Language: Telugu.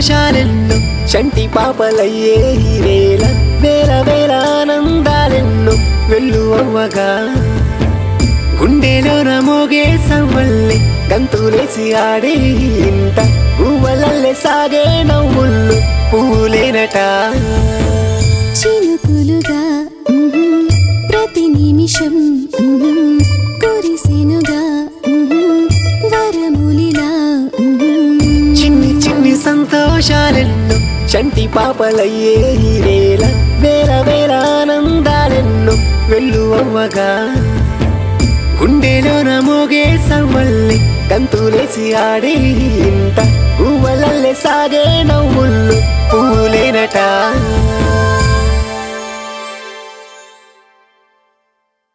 సంతోషాలెన్నో చంటి పాపలయ్యే ఈ వేళ వేల వేల ఆనందాలెన్నో వెళ్ళు అవ్వగా గుండెలోన మోగే సవ్వల్లి గంతులేసి ఆడే ఈ ఇంట పువ్వులల్లే సాగే నవ్వుళ్ళు పువ్వులేనట చినుకులుగా మ్మ్, ప్రతి నిమిషం మ్మ్, కురిసెనుగా మ్మ్, వరములిలా మ్మ్. చిన్ని చిన్ని సంతోషాలెన్నో చంటి పాపలయ్యే ఈ వేళ వేల వేల ఆనందాలెన్నో వెళ్ళు అవ్వగా గుండెలోన మోగే సవ్వల్లి గంతులేసి ఆడే ఈ ఇంట పువ్వులల్లే సాగే నవ్వుళ్ళు